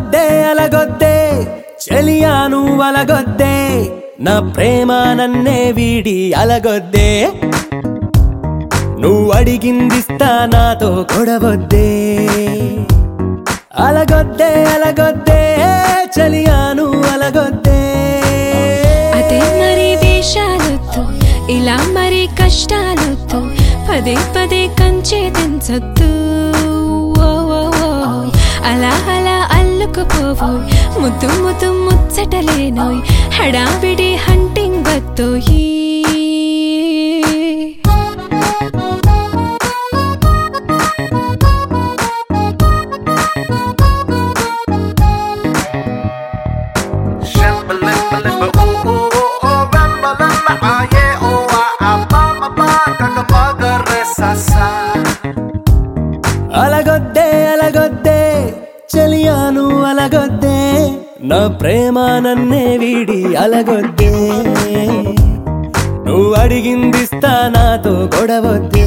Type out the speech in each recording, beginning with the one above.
అలగొద్దే అలగొద్దే చెలియాను అలగొద్దే నా ప్రేమ నన్నే వీడి అలగొద్దే నువ్వు అడిగిందిస్తా నాతో కొడవద్దే అలగొద్దే అలగొద్దే చలియాను అలగొద్దే అదే మరి వేషాలొద్దు ఇలా మరి కష్టాలొద్దు పదే పదే కంచే దించొద్దు ఓ, ఓ, ఓ. అలా అలా అల్లుకుపోవోయ్ ముద్దు ముద్దు ముచ్చటలేనోయ్ హడావిడి హంటింగ్ వద్దోయి Shimba limba limba ooh ooh ooh oh Ramba limba ah yeah oh ah ah ba ma ba kakabaga re sa sa అలగొద్దే అలగొద్దే చలియాను అలగొద్దే నా ప్రేమ నన్నే వీడి అలగొద్దే నువ్వు అడిగిందిస్తా నాతో గొడవద్దే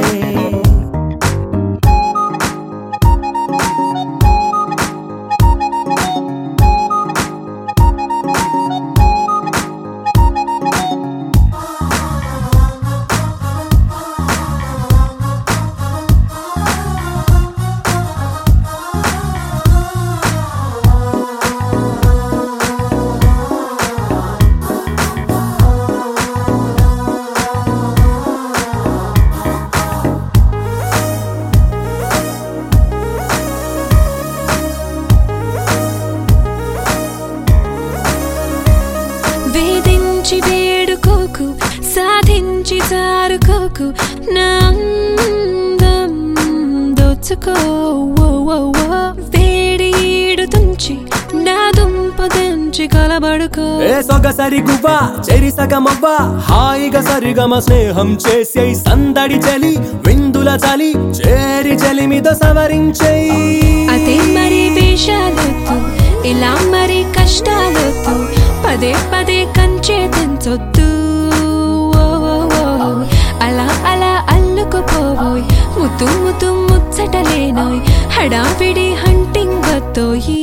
వేధించి వేడుకోకు సాధించి జారుకోకు నా అందం దోచుకో ఓ, ఓ, ఓ. వేడి ఈడు తుంచి నా దుంప దంచి కలబడుకో ఏ సొగసరి గువ్వ చెరి సగమవ్వ హాయిగా సరిగమ స్నేహం చేసే సందడి చలి విందుల చలి చేరి చలి మీద సవరించేయి అదే మరి వేషాలొద్దు ఇలా మరి కష్టాలొద్దు పదే పదే కంచే తెంచొద్దు ఓ, ఓ, ఓ. అలా అలా అల్లుకుపోవోయ్ ముద్దు ముద్దు ముచ్చటలేనోయ్ హడావిడి హంటింగ్ వద్దోయి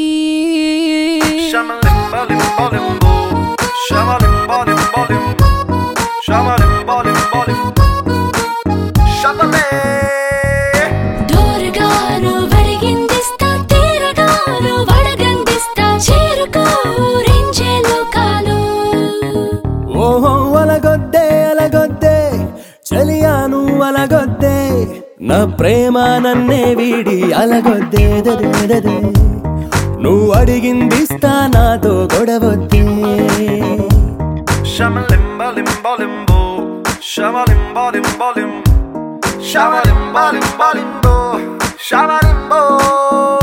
Shama limba limba limbo Shama limba limba lim Shama limba limba lim Shama le దూరగాను వడిగిందిస్తా తీరగాను వడగందిస్తా చేరుకో రించే లోకాలు ఓహో అలగొద్దే అలగొద్దే చలియాను అలగొద్దే నా ప్రేమ నన్నే వీడి అలగొద్దే దదే దదే నువ్వు అడిగిందిస్తా నాతో గొడవద్దే Shama limba limba limbo Shama limba limba lim Shama limba limba limbo Shama limbo